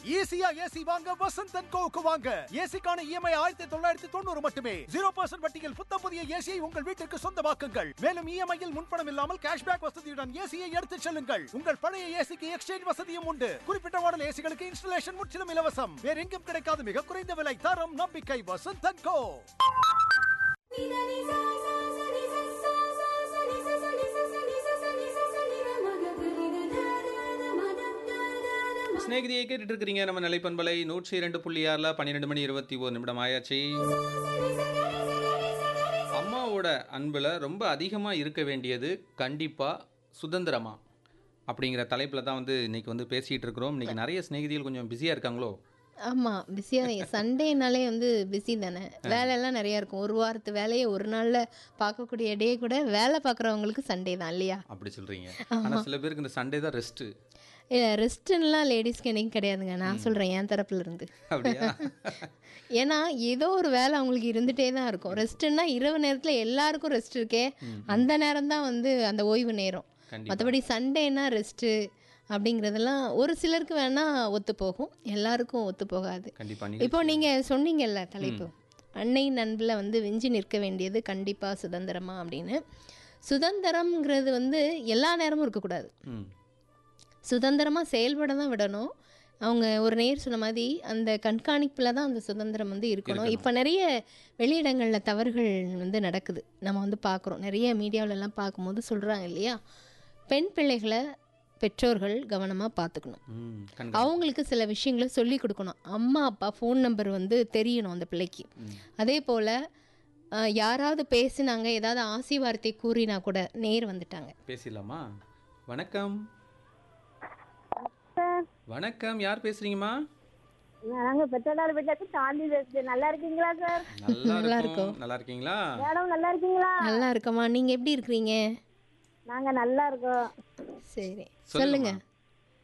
ஈஸியா ஏசி வாங்க வசந்த் அண்ட் கோவுக்கு வாங்க ஏசிக்கான இஎம்ஐ ஆயிரத்தி தொள்ளாயிரத்தி தொண்ணூறு மட்டுமே ஜீரோ பர்சன்ட் வட்டியில் புத்த புதிய ஏசியை உங்கள் வீட்டிற்கு சொந்தமாக்குங்கள் மேலும் இஎம்ஐயில் முன்பணம் இல்லாமல் கேஷ்பேக் வசதியுடன் ஏசியை எடுத்துச் செல்லுங்கள் உங்கள் பழைய ஏசிக்கு எக்ஸ்சேஞ்ச் வசதியும் உண்டு குறிப்பிட்ட மாடல் ஏசிகளுக்கு இன்ஸ்டலேஷன் முற்றிலும் இலவசம் வேற எங்கும் கிடைக்காத மிக குறைந்த விலை தரம் நம்பிக்கை வசந்த் அண்ட் கோ ஸ்நேகிதியை கேட்டுட்டு இருக்கிறீங்க நம்ம நிலைப்பண்பலை நூற்றி இரண்டு புள்ளி ஆறில் பன்னிரெண்டு மணி இருபத்தி ஒரு நிமிடம் ஆயாச்சு அம்மாவோட அன்பில் ரொம்ப அதிகமாக இருக்க வேண்டியது கண்டிப்பாக சுதந்திரமா அப்படிங்கிற தலைப்பில் தான் வந்து இன்னைக்கு வந்து பேசிகிட்டு இருக்கிறோம் இன்னைக்கு நிறைய சிநேகிதிகள் கொஞ்சம் பிஸியாக இருக்காங்களோ ஆமாம் பிஸியாக சண்டேனாலே வந்து பிஸி தானே வேலையெல்லாம் நிறையா இருக்கும் ஒரு வாரத்து வேலையை ஒரு நாளில் பார்க்கக்கூடிய டே கூட வேலை பார்க்குறவங்களுக்கு சண்டே தான் இல்லையா அப்படி சொல்கிறீங்க ஆனால் சில பேருக்கு இந்த சண்டே தான் ரெஸ்ட்டு இல்லை ரெஸ்ட்டுன்னெலாம் லேடிஸ்க்கு என்னைக்கு கிடையாதுங்க நான் சொல்கிறேன் என் தரப்புல இருந்து அப்படியா ஏன்னா ஏதோ ஒரு வேலை அவங்களுக்கு இருந்துகிட்டே தான் இருக்கும் ரெஸ்ட்டுன்னா இரவு நேரத்தில் எல்லாருக்கும் ரெஸ்ட் இருக்கே அந்த நேரம் தான் வந்து அந்த ஓய்வு நேரம் கண்டிப்பா. மற்றபடி சண்டேனா ரெஸ்ட்டு அப்படிங்கிறதெல்லாம் ஒரு சிலருக்கு வேணால் ஒத்து போகும் எல்லாருக்கும் ஒத்து போகாது கண்டிப்பாக இப்போ நீங்கள் சொன்னீங்கல்ல தலைப்பு அன்னை நண்பில் வந்து விஞ்சி நிற்க வேண்டியது கண்டிப்பாக சுதந்திரமா அப்படின்னு சுதந்திரம்ங்கிறது வந்து எல்லா நேரமும் இருக்கக்கூடாது ம் சுதந்திரமாக செயல்பட தான் விடணும் அவங்க ஒரு நேர் சொன்ன மாதிரி அந்த கண்காணிப்பில் தான் அந்த சுதந்திரம் வந்து இருக்கணும் இப்போ நிறைய வெளியிடங்களில் தவறுகள் வந்து நடக்குது நம்ம வந்து பார்க்குறோம் நிறைய மீடியாவிலலாம் பார்க்கும்போது சொல்கிறாங்க இல்லையா பெண் பிள்ளைகளை பெற்றோர்கள் கவனமாக பார்த்துக்கணும் ம் கண் அவங்களுக்கு சில விஷயங்களை சொல்லி கொடுக்கணும் அம்மா அப்பா ஃபோன் நம்பர் வந்து தெரியணும் அந்த பிள்ளைக்கு அதே போல் யாராவது பேசினாங்க ஏதாவது ஆசி வார்த்தை கூறினா கூட நேர் வந்துட்டாங்க பேசிடலாமா வணக்கம் வணக்கம் யார் பேசுறீங்கம்மா நாங்க பெத்தடார் வீட்டுக்கு தாண்டி பேசுது நல்லா இருக்கீங்களா சார் நல்லா நல்லா இருக்கும் இருக்கோம். நல்லா இருக்கீங்களா மேடம் நல்லா இருக்கீங்களா நல்லா இருக்கம்மா நீங்கள் எப்படி இருக்கிறீங்க நாங்க நல்லா இருக்கோம் சரி சொல்லுங்கம்மா. சொல்லுங்க